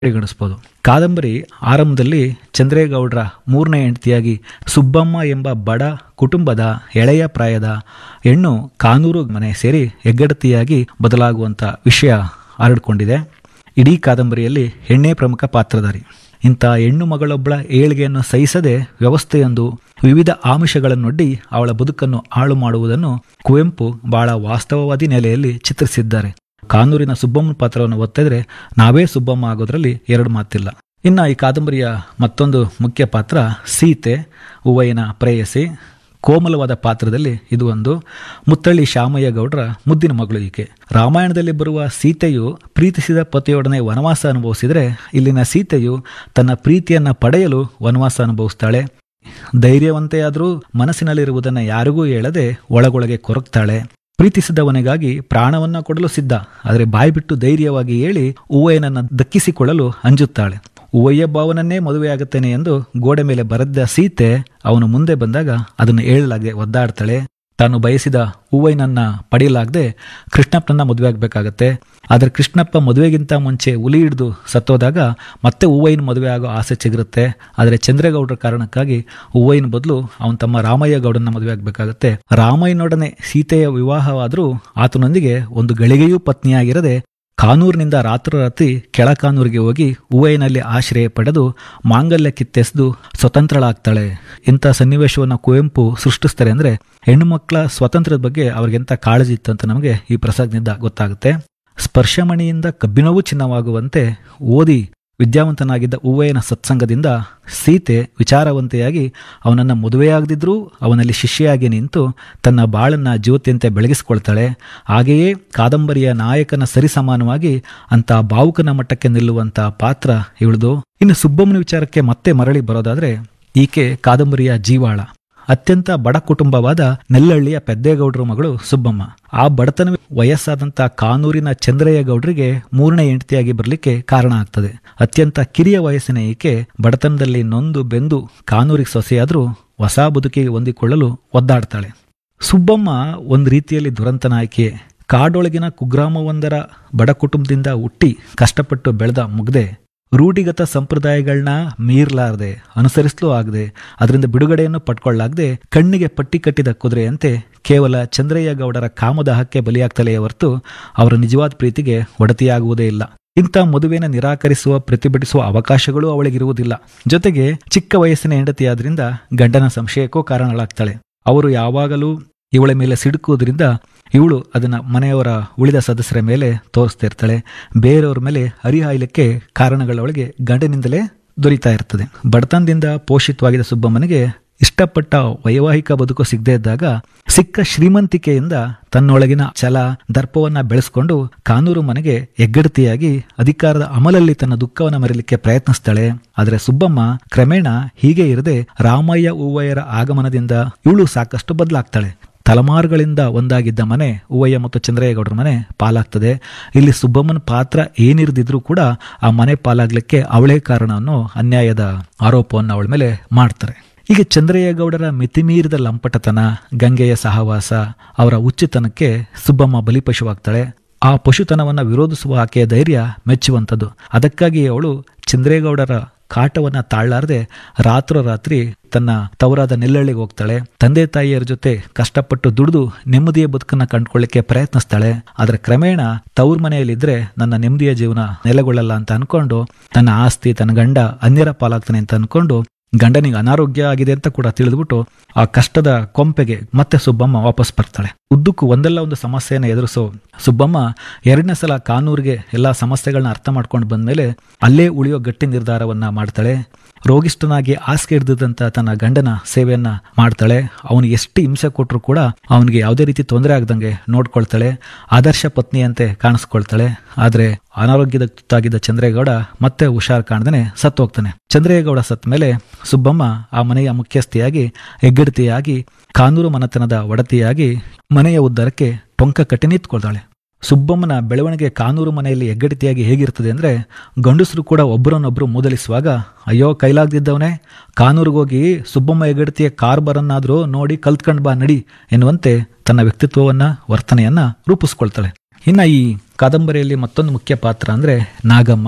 ಪರಿಗಣಿಸ್ಬೋದು ಕಾದಂಬರಿ ಆರಂಭದಲ್ಲಿ ಚಂದ್ರೇಗೌಡರ ಮೂರನೇ ಹೆಂಡತಿಯಾಗಿ ಸುಬ್ಬಮ್ಮ ಎಂಬ ಬಡ ಕುಟುಂಬದ ಎಳೆಯ ಪ್ರಾಯದ ಹೆಣ್ಣು ಕಾನೂರು ಮನೆ ಸೇರಿ ಹೆಗ್ಗಡತಿಯಾಗಿ ಬದಲಾಗುವಂಥ ವಿಷಯ ಹರಡಿಕೊಂಡಿದೆ ಇಡೀ ಕಾದಂಬರಿಯಲ್ಲಿ ಹೆಣ್ಣೇ ಪ್ರಮುಖ ಪಾತ್ರಧಾರಿ ಇಂಥ ಹೆಣ್ಣು ಮಗಳೊಬ್ಬಳ ಏಳಿಗೆಯನ್ನು ಸಹಿಸದೆ ವ್ಯವಸ್ಥೆಯೊಂದು ವಿವಿಧ ಆಮಿಷಗಳನ್ನೊಡ್ಡಿ ಅವಳ ಬದುಕನ್ನು ಹಾಳು ಮಾಡುವುದನ್ನು ಕುವೆಂಪು ಬಹಳ ವಾಸ್ತವವಾದಿ ನೆಲೆಯಲ್ಲಿ ಚಿತ್ರಿಸಿದ್ದಾರೆ ಕಾನೂರಿನ ಸುಬ್ಬಮ್ಮನ ಪಾತ್ರವನ್ನು ಒತ್ತಿದ್ರೆ ನಾವೇ ಸುಬ್ಬಮ್ಮ ಆಗೋದ್ರಲ್ಲಿ ಎರಡು ಮಾತಿಲ್ಲ ಇನ್ನು ಈ ಕಾದಂಬರಿಯ ಮತ್ತೊಂದು ಮುಖ್ಯ ಪಾತ್ರ ಸೀತೆ ಹೂವಯ್ಯನ ಪ್ರೇಯಸಿ ಕೋಮಲವಾದ ಪಾತ್ರದಲ್ಲಿ ಇದು ಒಂದು ಮುತ್ತಳ್ಳಿ ಶಾಮಯ್ಯ ಗೌಡರ ಮುದ್ದಿನ ಮಗಳು ಈಕೆ ರಾಮಾಯಣದಲ್ಲಿ ಬರುವ ಸೀತೆಯು ಪ್ರೀತಿಸಿದ ಪತಿಯೊಡನೆ ವನವಾಸ ಅನುಭವಿಸಿದರೆ ಇಲ್ಲಿನ ಸೀತೆಯು ತನ್ನ ಪ್ರೀತಿಯನ್ನ ಪಡೆಯಲು ವನವಾಸ ಅನುಭವಿಸ್ತಾಳೆ ಧೈರ್ಯವಂತೆಯಾದರೂ ಮನಸ್ಸಿನಲ್ಲಿರುವುದನ್ನು ಯಾರಿಗೂ ಹೇಳದೆ ಒಳಗೊಳಗೆ ಕೊರಗ್ತಾಳೆ ಪ್ರೀತಿಸಿದವನಿಗಾಗಿ ಪ್ರಾಣವನ್ನ ಕೊಡಲು ಸಿದ್ಧ ಆದರೆ ಬಾಯ್ಬಿಟ್ಟು ಧೈರ್ಯವಾಗಿ ಹೇಳಿ ಹೂವಯ್ಯನನ್ನ ದಕ್ಕಿಸಿಕೊಳ್ಳಲು ಅಂಜುತ್ತಾಳೆ ಹೂವಯ್ಯ ಭಾವನನ್ನೇ ಮದುವೆಯಾಗುತ್ತೇನೆ ಎಂದು ಗೋಡೆ ಮೇಲೆ ಬರೆದ ಸೀತೆ ಅವನು ಮುಂದೆ ಬಂದಾಗ ಅದನ್ನು ಹೇಳಲಾಗದೆ ಒದ್ದಾಡ್ತಾಳೆ ತಾನು ಬಯಸಿದ ಹೂವಯ್ಯನನ್ನ ಪಡೆಯಲಾಗದೆ ಕೃಷ್ಣಪ್ಪನನ್ನ ಮದುವೆ ಆಗಬೇಕಾಗತ್ತೆ ಆದರೆ ಕೃಷ್ಣಪ್ಪ ಮದುವೆಗಿಂತ ಮುಂಚೆ ಹುಲಿ ಹಿಡಿದು ಸತ್ತೋದಾಗ ಮತ್ತೆ ಹೂವಯ್ಯನ ಮದುವೆ ಆಗೋ ಆಸೆ ಚಿಗುರುತ್ತೆ ಆದರೆ ಚಂದ್ರೇಗೌಡರ ಕಾರಣಕ್ಕಾಗಿ ಹೂವಯ್ಯನ ಬದಲು ಅವನ ತಮ್ಮ ರಾಮಯ್ಯ ಗೌಡನ ಮದುವೆ ಆಗಬೇಕಾಗತ್ತೆ ರಾಮಯ್ಯನೊಡನೆ ಸೀತೆಯ ವಿವಾಹವಾದರೂ ಆತನೊಂದಿಗೆ ಒಂದು ಗಳಿಗೆಯೂ ಪತ್ನಿಯಾಗಿರದೆ ಕಾನೂರಿನಿಂದ ರಾತ್ರೋರಾತ್ರಿ ಕೆಳ ಕಾನೂರಿಗೆ ಹೋಗಿ ಹೂವಯ್ಯನಲ್ಲಿ ಆಶ್ರಯ ಪಡೆದು ಮಾಂಗಲ್ಯ ಕಿತ್ತೆಸೆದು ಸ್ವತಂತ್ರಳಾಗ್ತಾಳೆ ಇಂಥ ಸನ್ನಿವೇಶವನ್ನು ಕುವೆಂಪು ಸೃಷ್ಟಿಸ್ತಾರೆ ಅಂದ್ರೆ ಹೆಣ್ಣು ಮಕ್ಕಳ ಸ್ವಾತಂತ್ರ್ಯದ ಬಗ್ಗೆ ಅವ್ರಿಗೆಂತ ಕಾಳಜಿ ಇತ್ತು ಅಂತ ನಮಗೆ ಈ ಪ್ರಸಂಗದಿಂದ ಗೊತ್ತಾಗುತ್ತೆ ಸ್ಪರ್ಶಮಣಿಯಿಂದ ಕಬ್ಬಿಣವೂ ಚಿನ್ನವಾಗುವಂತೆ ಓದಿ ವಿದ್ಯಾವಂತನಾಗಿದ್ದ ಹೂವಯ್ಯನ ಸತ್ಸಂಗದಿಂದ ಸೀತೆ ವಿಚಾರವಂತೆಯಾಗಿ ಅವನನ್ನು ಮದುವೆಯಾಗದಿದ್ರೂ ಅವನಲ್ಲಿ ಶಿಷ್ಯೆಯಾಗಿ ನಿಂತು ತನ್ನ ಬಾಳನ್ನ ಜ್ಯೋತಿಯಂತೆ ಬೆಳಗಿಸ್ಕೊಳ್ತಾಳೆ ಹಾಗೆಯೇ ಕಾದಂಬರಿಯ ನಾಯಕನ ಸರಿಸಮಾನವಾಗಿ ಅಂತ ಭಾವುಕನ ಮಟ್ಟಕ್ಕೆ ನಿಲ್ಲುವಂತ ಪಾತ್ರ ಇವಳದು ಇನ್ನು ಸುಬ್ಬಮ್ಮನ ವಿಚಾರಕ್ಕೆ ಮತ್ತೆ ಮರಳಿ ಬರೋದಾದ್ರೆ ಈಕೆ ಕಾದಂಬರಿಯ ಜೀವಾಳ ಅತ್ಯಂತ ಬಡ ಕುಟುಂಬವಾದ ನೆಲ್ಲಹಳ್ಳಿಯ ಪೆದ್ದೇಗೌಡರ ಮಗಳು ಸುಬ್ಬಮ್ಮ ಆ ಬಡತನ ವಯಸ್ಸಾದಂತ ಕಾನೂರಿನ ಚಂದ್ರಯ್ಯ ಗೌಡ್ರಿಗೆ ಮೂರನೇ ಹೆಂಡತಿಯಾಗಿ ಬರಲಿಕ್ಕೆ ಕಾರಣ ಆಗ್ತದೆ ಅತ್ಯಂತ ಕಿರಿಯ ವಯಸ್ಸಿನ ಈಕೆ ಬಡತನದಲ್ಲಿ ನೊಂದು ಬೆಂದು ಕಾನೂರಿಗೆ ಸೊಸೆಯಾದ್ರೂ ಹೊಸ ಬದುಕಿಗೆ ಹೊಂದಿಕೊಳ್ಳಲು ಒದ್ದಾಡ್ತಾಳೆ ಸುಬ್ಬಮ್ಮ ಒಂದು ರೀತಿಯಲ್ಲಿ ದುರಂತ ನಾಯಕಿ ಕಾಡೊಳಗಿನ ಕುಗ್ರಾಮವೊಂದರ ಬಡ ಕುಟುಂಬದಿಂದ ಹುಟ್ಟಿ ಕಷ್ಟಪಟ್ಟು ಬೆಳೆದ ಮುಗ್ದೆ ರೂಢಿಗತ ಸಂಪ್ರದಾಯಗಳನ್ನ ಮೀರ್ಲಾರ್ದೆ ಅನುಸರಿಸಲೂ ಆಗದೆ ಅದರಿಂದ ಬಿಡುಗಡೆಯನ್ನು ಪಡ್ಕೊಳ್ಳಾಗದೆ ಕಣ್ಣಿಗೆ ಪಟ್ಟಿ ಕಟ್ಟಿದ ಕುದುರೆಯಂತೆ ಕೇವಲ ಚಂದ್ರಯ್ಯ ಗೌಡರ ಕಾಮದಾಹಕ್ಕೆ ಬಲಿಯಾಗ್ತಲೇ ಹೊರತು ಅವರ ನಿಜವಾದ ಪ್ರೀತಿಗೆ ಒಡತಿಯಾಗುವುದೇ ಇಲ್ಲ ಇಂಥ ಮದುವೆನ ನಿರಾಕರಿಸುವ ಪ್ರತಿಭಟಿಸುವ ಅವಕಾಶಗಳು ಅವಳಿಗಿರುವುದಿಲ್ಲ ಜೊತೆಗೆ ಚಿಕ್ಕ ವಯಸ್ಸಿನ ಹೆಂಡತಿಯಾದ್ರಿಂದ ಗಂಡನ ಸಂಶಯಕ್ಕೂ ಕಾರಣಗಳಾಗ್ತಾಳೆ ಅವರು ಯಾವಾಗಲೂ ಇವಳ ಮೇಲೆ ಸಿಡುಕುವುದರಿಂದ ಇವಳು ಅದನ್ನ ಮನೆಯವರ ಉಳಿದ ಸದಸ್ಯರ ಮೇಲೆ ತೋರಿಸ್ತಾ ಇರ್ತಾಳೆ ಬೇರೆಯವ್ರ ಮೇಲೆ ಹರಿಹಾಯ್ಲಿಕ್ಕೆ ಕಾರಣಗಳೊಳಗೆ ಗಂಡನಿಂದಲೇ ದೊರೀತಾ ಇರ್ತದೆ ಬಡತನದಿಂದ ಪೋಷಿತವಾಗಿದ್ದ ಸುಬ್ಬಮ್ಮನಿಗೆ ಇಷ್ಟಪಟ್ಟ ವೈವಾಹಿಕ ಬದುಕು ಸಿಗದೇ ಇದ್ದಾಗ ಸಿಕ್ಕ ಶ್ರೀಮಂತಿಕೆಯಿಂದ ತನ್ನೊಳಗಿನ ಛಲ ದರ್ಪವನ್ನ ಬೆಳೆಸ್ಕೊಂಡು ಕಾನೂರು ಮನೆಗೆ ಹೆಗ್ಗಡತಿಯಾಗಿ ಅಧಿಕಾರದ ಅಮಲಲ್ಲಿ ತನ್ನ ದುಃಖವನ್ನ ಮರೆಯಲಿಕ್ಕೆ ಪ್ರಯತ್ನಿಸ್ತಾಳೆ ಆದರೆ ಸುಬ್ಬಮ್ಮ ಕ್ರಮೇಣ ಹೀಗೆ ಇರದೆ ರಾಮಯ್ಯ ಹೂವಯ್ಯರ ಆಗಮನದಿಂದ ಇವಳು ಸಾಕಷ್ಟು ಬದಲಾಗ್ತಾಳೆ ತಲೆಮಾರುಗಳಿಂದ ಒಂದಾಗಿದ್ದ ಮನೆ ಹೂವಯ್ಯ ಮತ್ತು ಚಂದ್ರಯ್ಯಗೌಡರ ಮನೆ ಪಾಲಾಗ್ತದೆ ಇಲ್ಲಿ ಸುಬ್ಬಮ್ಮನ ಪಾತ್ರ ಏನಿರದಿದ್ರೂ ಕೂಡ ಆ ಮನೆ ಪಾಲಾಗ್ಲಿಕ್ಕೆ ಅವಳೇ ಕಾರಣ ಅನ್ನೋ ಅನ್ಯಾಯದ ಆರೋಪವನ್ನು ಅವಳ ಮೇಲೆ ಮಾಡ್ತಾರೆ ಈಗ ಚಂದ್ರಯ್ಯಗೌಡರ ಮಿತಿಮೀರಿದ ಲಂಪಟತನ ಗಂಗೆಯ ಸಹವಾಸ ಅವರ ಹುಚ್ಚುತನಕ್ಕೆ ಸುಬ್ಬಮ್ಮ ಬಲಿಪಶುವಾಗ್ತಾಳೆ ಆ ಪಶುತನವನ್ನ ವಿರೋಧಿಸುವ ಆಕೆಯ ಧೈರ್ಯ ಮೆಚ್ಚುವಂಥದ್ದು ಅದಕ್ಕಾಗಿ ಅವಳು ಚಂದ್ರೇಗೌಡರ ಕಾಟವನ್ನ ತಾಳ್ಲಾರದೆ ರಾತ್ರೋರಾತ್ರಿ ತನ್ನ ತವರಾದ ನೆಲ್ಲಳ್ಳಿಗೆ ಹೋಗ್ತಾಳೆ ತಂದೆ ತಾಯಿಯರ ಜೊತೆ ಕಷ್ಟಪಟ್ಟು ದುಡಿದು ನೆಮ್ಮದಿಯ ಬದುಕನ್ನ ಕಂಡುಕೊಳ್ಳಿಕ್ಕೆ ಪ್ರಯತ್ನಿಸ್ತಾಳೆ ಆದ್ರೆ ಕ್ರಮೇಣ ತವ್ರ ಮನೆಯಲ್ಲಿದ್ರೆ ನನ್ನ ನೆಮ್ಮದಿಯ ಜೀವನ ನೆಲೆಗೊಳ್ಳಲ್ಲ ಅಂತ ಅನ್ಕೊಂಡು ತನ್ನ ಆಸ್ತಿ ತನ್ನ ಗಂಡ ಅನ್ಯರ ಪಾಲಾಗ್ತಾನೆ ಅಂತ ಅನ್ಕೊಂಡು ಗಂಡನಿಗೆ ಅನಾರೋಗ್ಯ ಆಗಿದೆ ಅಂತ ಕೂಡ ತಿಳಿದ್ಬಿಟ್ಟು ಆ ಕಷ್ಟದ ಕೊಂಪೆಗೆ ಮತ್ತೆ ಸುಬ್ಬಮ್ಮ ವಾಪಸ್ ಬರ್ತಾಳೆ ಉದ್ದಕ್ಕೂ ಒಂದಲ್ಲ ಒಂದು ಸಮಸ್ಯೆಯನ್ನು ಎದುರಿಸೋ ಸುಬ್ಬಮ್ಮ ಎರಡನೇ ಸಲ ಕಾನೂರಿಗೆ ಎಲ್ಲಾ ಸಮಸ್ಯೆಗಳನ್ನ ಅರ್ಥ ಮಾಡ್ಕೊಂಡು ಬಂದ್ಮೇಲೆ ಅಲ್ಲೇ ಉಳಿಯೋ ಗಟ್ಟಿ ನಿರ್ಧಾರವನ್ನ ಮಾಡ್ತಾಳೆ ರೋಗಿಷ್ಠನಾಗಿ ಹಾಸಿಗೆ ಹಿಡಿದಂತ ತನ್ನ ಗಂಡನ ಸೇವೆಯನ್ನ ಮಾಡ್ತಾಳೆ ಅವನಿಗೆ ಎಷ್ಟು ಹಿಂಸೆ ಕೊಟ್ಟರು ಕೂಡ ಅವನಿಗೆ ಯಾವುದೇ ರೀತಿ ತೊಂದರೆ ಆಗದಂಗೆ ನೋಡ್ಕೊಳ್ತಾಳೆ ಆದರ್ಶ ಪತ್ನಿಯಂತೆ ಕಾಣಿಸ್ಕೊಳ್ತಾಳೆ ಆದ್ರೆ ಅನಾರೋಗ್ಯದ ತುತ್ತಾಗಿದ್ದ ಚಂದ್ರೇಗೌಡ ಮತ್ತೆ ಹುಷಾರ್ ಕಾಣ್ದೇನೆ ಸತ್ತು ಹೋಗ್ತಾನೆ ಚಂದ್ರೇಗೌಡ ಸತ್ತ ಮೇಲೆ ಸುಬ್ಬಮ್ಮ ಆ ಮನೆಯ ಮುಖ್ಯಸ್ಥಿಯಾಗಿ ಹೆಗ್ಗಡತಿಯಾಗಿ ಕಾನೂರು ಮನತನದ ಒಡತಿಯಾಗಿ ಮನೆಯ ಉದ್ಧಾರಕ್ಕೆ ಟೊಂಕ ಕಟ್ಟಿ ನಿಂತ್ಕೊಳ್ತಾಳೆ ಸುಬ್ಬಮ್ಮನ ಬೆಳವಣಿಗೆ ಕಾನೂರು ಮನೆಯಲ್ಲಿ ಹೆಗ್ಗಡತಿಯಾಗಿ ಹೇಗಿರ್ತದೆ ಅಂದ್ರೆ ಗಂಡಸರು ಕೂಡ ಒಬ್ಬರನ್ನೊಬ್ಬರು ಮೂದಲಿಸುವಾಗ ಅಯ್ಯೋ ಕೈಲಾಗ್ದಿದ್ದವನೇ ಕಾನೂರಿಗೆ ಹೋಗಿ ಸುಬ್ಬಮ್ಮ ಹೆಗ್ಗಡತಿಯ ಕಾರ್ಬರನ್ನಾದ್ರೂ ನೋಡಿ ಕಲ್ತ್ಕೊಂಡ್ ಬಾ ನಡಿ ಎನ್ನುವಂತೆ ತನ್ನ ವ್ಯಕ್ತಿತ್ವವನ್ನ ವರ್ತನೆಯನ್ನ ರೂಪಿಸ್ಕೊಳ್ತಾಳೆ ಇನ್ನ ಈ ಕಾದಂಬರಿಯಲ್ಲಿ ಮತ್ತೊಂದು ಮುಖ್ಯ ಪಾತ್ರ ಅಂದ್ರೆ ನಾಗಮ್ಮ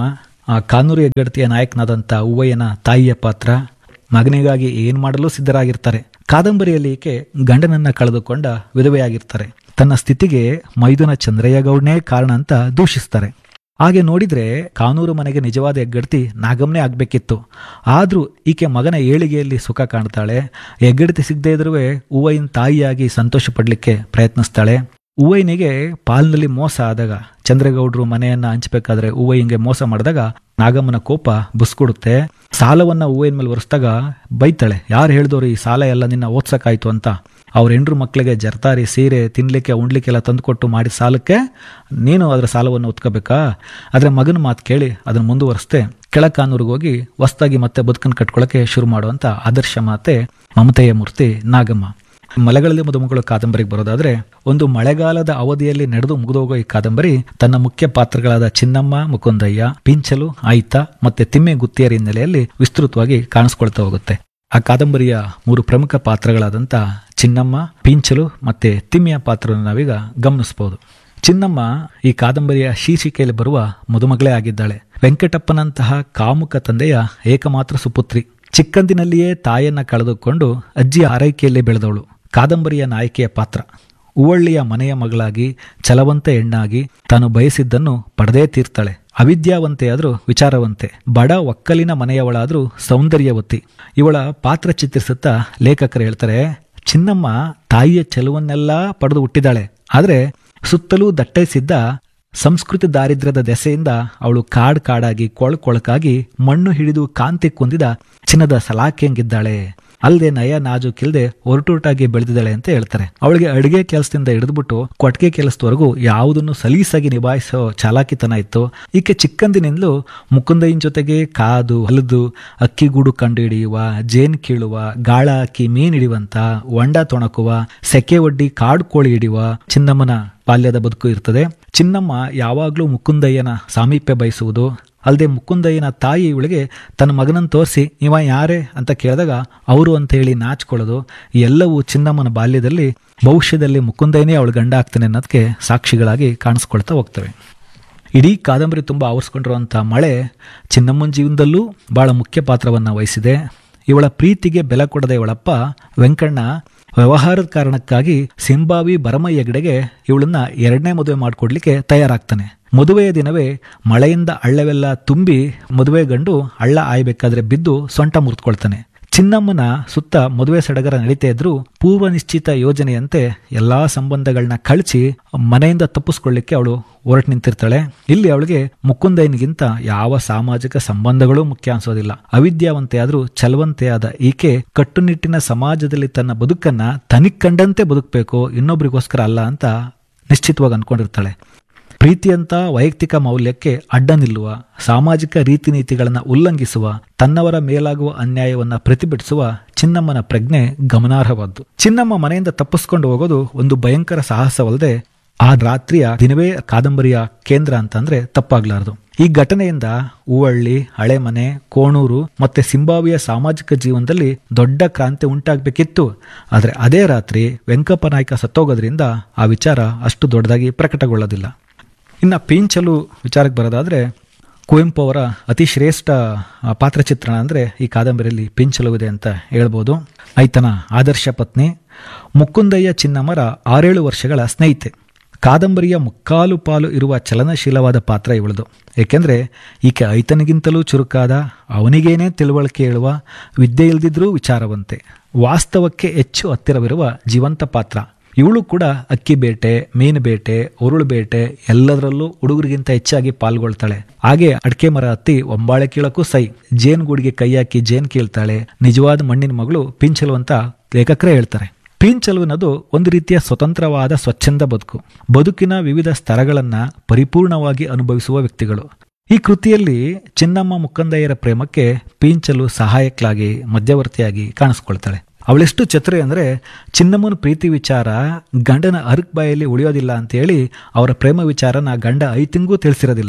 ಆ ಕಾನೂರು ಹೆಗ್ಗಡತಿಯ ನಾಯಕನಾದಂಥ ಹೂವಯ್ಯನ ತಾಯಿಯ ಪಾತ್ರ ಮಗನಿಗಾಗಿ ಏನ್ ಮಾಡಲು ಸಿದ್ಧರಾಗಿರ್ತಾರೆ ಕಾದಂಬರಿಯಲ್ಲಿ ಈಕೆ ಗಂಡನನ್ನ ಕಳೆದುಕೊಂಡ ವಿಧವೆಯಾಗಿರ್ತಾರೆ ತನ್ನ ಸ್ಥಿತಿಗೆ ಮೈದುನ ಚಂದ್ರಯ್ಯ ಗೌಡ್ನೇ ಕಾರಣ ಅಂತ ದೂಷಿಸ್ತಾರೆ ಹಾಗೆ ನೋಡಿದ್ರೆ ಕಾನೂರು ಮನೆಗೆ ನಿಜವಾದ ಹೆಗ್ಗಡತಿ ನಾಗಮ್ನೇ ಆಗ್ಬೇಕಿತ್ತು ಆದ್ರೂ ಈಕೆ ಮಗನ ಏಳಿಗೆಯಲ್ಲಿ ಸುಖ ಕಾಣ್ತಾಳೆ ಹೆಗ್ಗಡತಿ ಸಿಗದೇ ಇದ್ರೂ ಹೂವಯ್ಯನ ತಾಯಿಯಾಗಿ ಸಂತೋಷ ಪಡ್ಲಿಕ್ಕೆ ಪ್ರಯತ್ನಿಸ್ತಾಳೆ ಹೂವಯ್ಯನಿಗೆ ಪಾಲ್ನಲ್ಲಿ ಮೋಸ ಆದಾಗ ಚಂದ್ರಗೌಡರು ಮನೆಯನ್ನ ಹಂಚಬೇಕಾದ್ರೆ ಹೂವಯ್ಯಂಗೆ ಮೋಸ ಮಾಡಿದಾಗ ನಾಗಮ್ಮನ ಕೋಪ ಬುಸ್ಕೊಡುತ್ತೆ ಸಾಲವನ್ನ ಹೂವಯ್ಯನ ಮೇಲೆ ಒರೆಸ್ದಾಗ ಬೈತಾಳೆ ಯಾರು ಹೇಳ್ದವ್ರು ಈ ಸಾಲ ಎಲ್ಲ ನಿನ್ನ ಓದ್ಸಕ್ಕಾಯ್ತು ಅಂತ ಅವ್ರ ಹೆಂಡ್ರು ಮಕ್ಕಳಿಗೆ ಜರ್ತಾರಿ ಸೀರೆ ತಿನ್ಲಿಕ್ಕೆ ಉಣ್ಲಿಕ್ಕೆಲ್ಲ ತಂದುಕೊಟ್ಟು ಮಾಡಿದ ಸಾಲಕ್ಕೆ ನೀನು ಅದರ ಸಾಲವನ್ನು ಒತ್ಕೋಬೇಕಾ ಆದ್ರೆ ಮಗನ ಮಾತು ಕೇಳಿ ಅದನ್ನ ಮುಂದುವರಿಸ್ತೆ ಕೆಳಕಾನೂರಿಗೆ ಹೋಗಿ ಹೊಸ್ದಾಗಿ ಮತ್ತೆ ಬದುಕನ್ನು ಕಟ್ಕೊಳ್ಳೋಕೆ ಶುರು ಮಾಡುವಂತ ಆದರ್ಶ ಮಾತೆ ಮಮತೆಯ ಮೂರ್ತಿ ನಾಗಮ್ಮ ಮಲೆಗಳಲ್ಲಿ ಮದುಮಗಳು ಕಾದಂಬರಿಗೆ ಬರೋದಾದ್ರೆ ಒಂದು ಮಳೆಗಾಲದ ಅವಧಿಯಲ್ಲಿ ನಡೆದು ಮುಗಿದೋಗೋ ಈ ಕಾದಂಬರಿ ತನ್ನ ಮುಖ್ಯ ಪಾತ್ರಗಳಾದ ಚಿನ್ನಮ್ಮ ಮುಕುಂದಯ್ಯ ಪಿಂಚಲು ಆಯ್ತ ಮತ್ತೆ ತಿಮ್ಮೆ ಗುತ್ತಿಯರ ಹಿನ್ನೆಲೆಯಲ್ಲಿ ವಿಸ್ತೃತವಾಗಿ ಕಾಣಿಸ್ಕೊಳ್ತಾ ಹೋಗುತ್ತೆ ಆ ಕಾದಂಬರಿಯ ಮೂರು ಪ್ರಮುಖ ಪಾತ್ರಗಳಾದಂಥ ಚಿನ್ನಮ್ಮ ಪಿಂಚಲು ಮತ್ತೆ ತಿಮ್ಮೆಯ ಪಾತ್ರವನ್ನು ನಾವೀಗ ಗಮನಿಸಬಹುದು ಚಿನ್ನಮ್ಮ ಈ ಕಾದಂಬರಿಯ ಶೀರ್ಷಿಕೆಯಲ್ಲಿ ಬರುವ ಮದುಮಗಳೇ ಆಗಿದ್ದಾಳೆ ವೆಂಕಟಪ್ಪನಂತಹ ಕಾಮುಕ ತಂದೆಯ ಏಕಮಾತ್ರ ಸುಪುತ್ರಿ ಚಿಕ್ಕಂದಿನಲ್ಲಿಯೇ ತಾಯನ್ನ ಕಳೆದುಕೊಂಡು ಅಜ್ಜಿಯ ಆರೈಕೆಯಲ್ಲೇ ಬೆಳೆದವಳು ಕಾದಂಬರಿಯ ನಾಯಕಿಯ ಪಾತ್ರ ಉವಳ್ಳಿಯ ಮನೆಯ ಮಗಳಾಗಿ ಛಲವಂತ ಹೆಣ್ಣಾಗಿ ತಾನು ಬಯಸಿದ್ದನ್ನು ಪಡೆದೇ ತೀರ್ತಾಳೆ ಅವಿದ್ಯಾವಂತೆಯಾದ್ರೂ ವಿಚಾರವಂತೆ ಬಡ ಒಕ್ಕಲಿನ ಮನೆಯವಳಾದ್ರೂ ಸೌಂದರ್ಯವತಿ ಇವಳ ಪಾತ್ರ ಚಿತ್ರಿಸುತ್ತಾ ಲೇಖಕರು ಹೇಳ್ತಾರೆ ಚಿನ್ನಮ್ಮ ತಾಯಿಯ ಚೆಲುವನ್ನೆಲ್ಲ ಪಡೆದು ಹುಟ್ಟಿದಾಳೆ ಆದ್ರೆ ಸುತ್ತಲೂ ದಟ್ಟೈಸಿದ್ದ ಸಂಸ್ಕೃತಿ ದಾರಿದ್ರ್ಯದ ದೆಸೆಯಿಂದ ಅವಳು ಕಾಡ್ ಕಾಡಾಗಿ ಕೊಳ್ ಕೊಳಕಾಗಿ ಮಣ್ಣು ಹಿಡಿದು ಕಾಂತಿ ಕುಂದಿದ ಚಿನ್ನದ ಸಲಾಕೆಂಗಿದ್ದಾಳೆ ಅಲ್ಲದೆ ನಯ ನಾಜೂಕಿಲ್ದೆ ಒರಟೊರಟಾಗಿ ಬೆಳೆದಿದ್ದಾಳೆ ಅಂತ ಹೇಳ್ತಾರೆ ಅವಳಿಗೆ ಅಡುಗೆ ಕೆಲಸದಿಂದ ಹಿಡಿದ್ಬಿಟ್ಟು ಕೊಟ್ಟಿಗೆ ಕೆಲಸದವರೆಗೂ ಯಾವುದನ್ನು ಸಲೀಸಾಗಿ ನಿಭಾಯಿಸೋ ಚಾಲಾಕಿತನ ಇತ್ತು ಈಕೆ ಚಿಕ್ಕಂದಿನಿಂದಲೂ ಮುಕುಂದಯ್ಯನ ಜೊತೆಗೆ ಕಾದು ಹಲಿದು ಅಕ್ಕಿಗೂಡು ಕಂಡು ಹಿಡಿಯುವ ಜೇನ್ ಕೀಳುವ ಗಾಳ ಹಾಕಿ ಮೀನ್ ಹಿಡಿಯುವಂತ ಹೊಂಡ ತೊಣಕುವ ಸೆಕೆ ಒಡ್ಡಿ ಕಾಡು ಕೋಳಿ ಹಿಡಿಯುವ ಚಿನ್ನಮ್ಮನ ಬಾಲ್ಯದ ಬದುಕು ಇರ್ತದೆ ಚಿನ್ನಮ್ಮ ಯಾವಾಗಲೂ ಮುಕುಂದಯ್ಯನ ಸಾಮೀಪ್ಯ ಬಯಸುವುದು ಅಲ್ಲದೆ ಮುಕುಂದಯ್ಯನ ತಾಯಿ ಇವಳಿಗೆ ತನ್ನ ಮಗನನ್ನು ತೋರಿಸಿ ಇವ ಯಾರೇ ಅಂತ ಕೇಳಿದಾಗ ಅವರು ಅಂತ ಹೇಳಿ ನಾಚ್ಕೊಳ್ಳೋದು ಎಲ್ಲವೂ ಚಿನ್ನಮ್ಮನ ಬಾಲ್ಯದಲ್ಲಿ ಭವಿಷ್ಯದಲ್ಲಿ ಮುಕುಂದಯ್ಯನೇ ಅವಳು ಗಂಡ ಆಗ್ತಾನೆ ಅನ್ನೋದಕ್ಕೆ ಸಾಕ್ಷಿಗಳಾಗಿ ಕಾಣಿಸ್ಕೊಳ್ತಾ ಹೋಗ್ತವೆ ಇಡೀ ಕಾದಂಬರಿ ತುಂಬ ಆವರಿಸ್ಕೊಂಡಿರುವಂಥ ಮಳೆ ಚಿನ್ನಮ್ಮನ ಜೀವನದಲ್ಲೂ ಬಹಳ ಮುಖ್ಯ ಪಾತ್ರವನ್ನು ವಹಿಸಿದೆ ಇವಳ ಪ್ರೀತಿಗೆ ಬೆಲೆ ಕೊಡದೆ ಇವಳಪ್ಪ ವೆಂಕಣ್ಣ ವ್ಯವಹಾರದ ಕಾರಣಕ್ಕಾಗಿ ಸಿಂಬಾವಿ ಭರಮಯ್ಯ ಹೆಗಡೆಗೆ ಇವಳನ್ನ ಎರಡನೇ ಮದುವೆ ಮಾಡಿಕೊಡ್ಲಿಕ್ಕೆ ತಯಾರಾಗ್ತಾನೆ ಮದುವೆಯ ದಿನವೇ ಮಳೆಯಿಂದ ಹಳ್ಳವೆಲ್ಲ ತುಂಬಿ ಮದುವೆ ಗಂಡು ಹಳ್ಳ ಆಯ್ಬೇಕಾದ್ರೆ ಬಿದ್ದು ಸೊಂಟ ಮುರಿದುಕೊಳ್ತಾನೆ ಚಿನ್ನಮ್ಮನ ಸುತ್ತ ಮದುವೆ ಸಡಗರ ನಡೀತಾ ಇದ್ರು ಪೂರ್ವ ನಿಶ್ಚಿತ ಯೋಜನೆಯಂತೆ ಎಲ್ಲಾ ಸಂಬಂಧಗಳನ್ನ ಕಳಿಸಿ ಮನೆಯಿಂದ ತಪ್ಪಿಸ್ಕೊಳ್ಳಿಕ್ಕೆ ಅವಳು ಹೊರಟು ನಿಂತಿರ್ತಾಳೆ ಇಲ್ಲಿ ಅವಳಿಗೆ ಮುಕುಂದಯ್ಯನಿಗಿಂತ ಯಾವ ಸಾಮಾಜಿಕ ಸಂಬಂಧಗಳೂ ಮುಖ್ಯ ಅನ್ಸೋದಿಲ್ಲ ಅವಿದ್ಯಾವಂತೆ ಆದ್ರೂ ಛಲವಂತೆಯಾದ ಈಕೆ ಕಟ್ಟುನಿಟ್ಟಿನ ಸಮಾಜದಲ್ಲಿ ತನ್ನ ಬದುಕನ್ನ ತನಿಗ್ ಕಂಡಂತೆ ಬದುಕಬೇಕು ಇನ್ನೊಬ್ರಿಗೋಸ್ಕರ ಅಲ್ಲ ಅಂತ ನಿಶ್ಚಿತವಾಗಿ ಅನ್ಕೊಂಡಿರ್ತಾಳೆ ಪ್ರೀತಿಯಂತ ವೈಯಕ್ತಿಕ ಮೌಲ್ಯಕ್ಕೆ ಅಡ್ಡ ನಿಲ್ಲುವ ಸಾಮಾಜಿಕ ರೀತಿ ನೀತಿಗಳನ್ನು ಉಲ್ಲಂಘಿಸುವ ತನ್ನವರ ಮೇಲಾಗುವ ಅನ್ಯಾಯವನ್ನ ಪ್ರತಿಭಟಿಸುವ ಚಿನ್ನಮ್ಮನ ಪ್ರಜ್ಞೆ ಗಮನಾರ್ಹವಾದ್ದು ಚಿನ್ನಮ್ಮ ಮನೆಯಿಂದ ತಪ್ಪಿಸ್ಕೊಂಡು ಹೋಗೋದು ಒಂದು ಭಯಂಕರ ಸಾಹಸವಲ್ಲದೆ ಆ ರಾತ್ರಿಯ ದಿನವೇ ಕಾದಂಬರಿಯ ಕೇಂದ್ರ ಅಂತಂದ್ರೆ ತಪ್ಪಾಗ್ಲಾರದು ಈ ಘಟನೆಯಿಂದ ಹೂವಳ್ಳಿ ಹಳೆಮನೆ ಕೋಣೂರು ಮತ್ತೆ ಸಿಂಬಾವಿಯ ಸಾಮಾಜಿಕ ಜೀವನದಲ್ಲಿ ದೊಡ್ಡ ಕ್ರಾಂತಿ ಉಂಟಾಗಬೇಕಿತ್ತು ಆದರೆ ಅದೇ ರಾತ್ರಿ ವೆಂಕಪ್ಪ ನಾಯ್ಕ ಸತ್ತೋಗೋದ್ರಿಂದ ಆ ವಿಚಾರ ಅಷ್ಟು ದೊಡ್ಡದಾಗಿ ಪ್ರಕಟಗೊಳ್ಳೋದಿಲ್ಲ ಇನ್ನು ಪೀಂಚಲು ವಿಚಾರಕ್ಕೆ ಬರೋದಾದ್ರೆ ಕುವೆಂಪು ಅವರ ಅತಿ ಶ್ರೇಷ್ಠ ಪಾತ್ರಚಿತ್ರಣ ಅಂದರೆ ಈ ಕಾದಂಬರಿಯಲ್ಲಿ ಪಿಂಚಲು ಇದೆ ಅಂತ ಹೇಳ್ಬೋದು ಆಯ್ತನ ಆದರ್ಶ ಪತ್ನಿ ಮುಕುಂದಯ್ಯ ಚಿನ್ನಮ್ಮರ ಆರೇಳು ವರ್ಷಗಳ ಸ್ನೇಹಿತೆ ಕಾದಂಬರಿಯ ಮುಕ್ಕಾಲು ಪಾಲು ಇರುವ ಚಲನಶೀಲವಾದ ಪಾತ್ರ ಇವಳದು ಏಕೆಂದರೆ ಈಕೆ ಐತನಿಗಿಂತಲೂ ಚುರುಕಾದ ಅವನಿಗೇನೇ ತಿಳುವಳಿಕೆ ಹೇಳುವ ವಿದ್ಯೆ ಇಲ್ದಿದ್ರೂ ವಿಚಾರವಂತೆ ವಾಸ್ತವಕ್ಕೆ ಹೆಚ್ಚು ಹತ್ತಿರವಿರುವ ಜೀವಂತ ಪಾತ್ರ ಇವಳು ಕೂಡ ಅಕ್ಕಿ ಬೇಟೆ ಮೀನು ಬೇಟೆ ಉರುಳು ಬೇಟೆ ಎಲ್ಲದರಲ್ಲೂ ಹುಡುಗರಿಗಿಂತ ಹೆಚ್ಚಾಗಿ ಪಾಲ್ಗೊಳ್ತಾಳೆ ಹಾಗೆ ಅಡಕೆ ಮರ ಹತ್ತಿ ಒಂಬಾಳೆ ಕೀಳಕ್ಕೂ ಸೈ ಜೇನ್ ಗೂಡಿಗೆ ಕೈ ಹಾಕಿ ಜೇನ್ ಕೀಳ್ತಾಳೆ ನಿಜವಾದ ಮಣ್ಣಿನ ಮಗಳು ಪಿಂಚಲು ಅಂತ ಲೇಖಕರೇ ಹೇಳ್ತಾರೆ ಪೀಂಚಲುವಿನದು ಒಂದು ರೀತಿಯ ಸ್ವತಂತ್ರವಾದ ಸ್ವಚ್ಛಂದ ಬದುಕು ಬದುಕಿನ ವಿವಿಧ ಸ್ತರಗಳನ್ನ ಪರಿಪೂರ್ಣವಾಗಿ ಅನುಭವಿಸುವ ವ್ಯಕ್ತಿಗಳು ಈ ಕೃತಿಯಲ್ಲಿ ಚಿನ್ನಮ್ಮ ಮುಕ್ಕಂದಯ್ಯರ ಪ್ರೇಮಕ್ಕೆ ಪೀಂಚಲು ಸಹಾಯಕ್ಕಾಗಿ ಮಧ್ಯವರ್ತಿಯಾಗಿ ಕಾಣಿಸ್ಕೊಳ್ತಾಳೆ ಅವಳೆಷ್ಟು ಚತುರೆ ಅಂದ್ರೆ ಚಿನ್ನಮ್ಮನ ಪ್ರೀತಿ ವಿಚಾರ ಗಂಡನ ಅರ್ಕ್ ಬಾಯಲ್ಲಿ ಉಳಿಯೋದಿಲ್ಲ ಅಂತ ಹೇಳಿ ಅವರ ಪ್ರೇಮ ವಿಚಾರನ ಗಂಡ ಐ ತಿಂಗೂ ತಿಳಿಸಿರೋದಿಲ್ಲ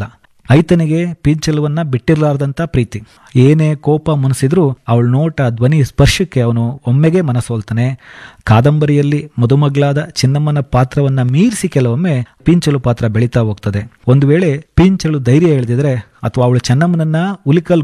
ಐತನಿಗೆ ಪೀಂಚಲುವನ್ನ ಬಿಟ್ಟಿರಲಾರ್ದಂತ ಪ್ರೀತಿ ಏನೇ ಕೋಪ ಮುನಿಸಿದ್ರೂ ಅವಳ ನೋಟ ಧ್ವನಿ ಸ್ಪರ್ಶಕ್ಕೆ ಅವನು ಒಮ್ಮೆಗೆ ಮನಸೋಲ್ತಾನೆ ಕಾದಂಬರಿಯಲ್ಲಿ ಮದುಮಗಳಾದ ಚಿನ್ನಮ್ಮನ ಪಾತ್ರವನ್ನ ಮೀರಿಸಿ ಕೆಲವೊಮ್ಮೆ ಪೀಂಚಲು ಪಾತ್ರ ಬೆಳೀತಾ ಹೋಗ್ತದೆ ಒಂದು ವೇಳೆ ಪೀಂಚಲು ಧೈರ್ಯ ಎಳೆದಿದ್ರೆ ಅಥವಾ ಅವಳು ಚೆನ್ನಮ್ಮನನ್ನ ಉಲಿಕಲ್